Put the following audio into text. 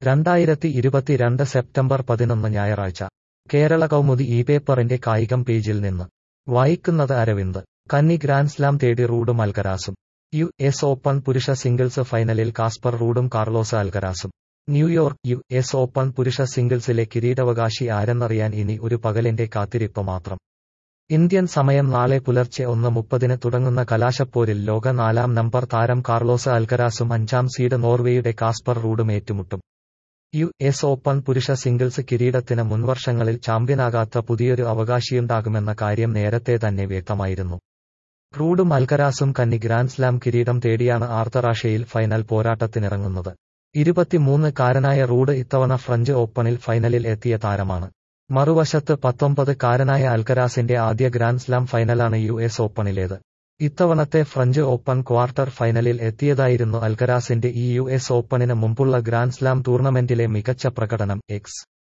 രണ്ടായിരത്തി ഇരുപത്തിരണ്ട് സെപ്റ്റംബർ പതിനൊന്ന് ഞായറാഴ്ച കേരള കൗമുദി ഈ പേപ്പറിന്റെ കായികം പേജിൽ നിന്ന് വായിക്കുന്നത് അരവിന്ദ് കന്നി ഗ്രാൻഡ്സ്ലാം തേടി റൂഡും അൽക്കരാസും യു എസ് ഓപ്പൺ പുരുഷ സിംഗിൾസ് ഫൈനലിൽ കാസ്പർ റൂഡും കാർലോസ് അൽക്കരാസും ന്യൂയോർക്ക് യു എസ് ഓപ്പൺ പുരുഷ സിംഗിൾസിലെ കിരീടാവകാശി ആരെന്നറിയാൻ ഇനി ഒരു പകലിന്റെ കാത്തിരിപ്പ് മാത്രം ഇന്ത്യൻ സമയം നാളെ പുലർച്ചെ ഒന്ന് മുപ്പതിന് തുടങ്ങുന്ന കലാശപ്പോരിൽ ലോക നാലാം നമ്പർ താരം കാർലോസ് അൽക്കരാസും അഞ്ചാം സീഡ് നോർവേയുടെ കാസ്പർ റൂഡും ഏറ്റുമുട്ടും യു എസ് ഓപ്പൺ പുരുഷ സിംഗിൾസ് കിരീടത്തിന് മുൻവർഷങ്ങളിൽ ചാമ്പ്യനാകാത്ത പുതിയൊരു അവകാശിയുണ്ടാകുമെന്ന കാര്യം നേരത്തെ തന്നെ വ്യക്തമായിരുന്നു റൂഡും അൽക്കരാസും കന്നി ഗ്രാൻഡ്സ്ലാം കിരീടം തേടിയാണ് ആർത്തറാഷയിൽ ഫൈനൽ പോരാട്ടത്തിനിറങ്ങുന്നത് ഇരുപത്തിമൂന്ന് കാരനായ റൂഡ് ഇത്തവണ ഫ്രഞ്ച് ഓപ്പണിൽ ഫൈനലിൽ എത്തിയ താരമാണ് മറുവശത്ത് പത്തൊമ്പത് കാരനായ അൽക്കരാസിന്റെ ആദ്യ ഗ്രാൻഡ്സ്ലാം ഫൈനലാണ് യു എസ് ഓപ്പണിലേത് ഇത്തവണത്തെ ഫ്രഞ്ച് ഓപ്പൺ ക്വാർട്ടർ ഫൈനലിൽ എത്തിയതായിരുന്നു അൽക്കരാസിന്റെ ഈ യു എസ് ഓപ്പണിന് മുമ്പുള്ള ഗ്രാൻഡ്സ്ലാം ടൂർണമെന്റിലെ മികച്ച പ്രകടനം എക്സ്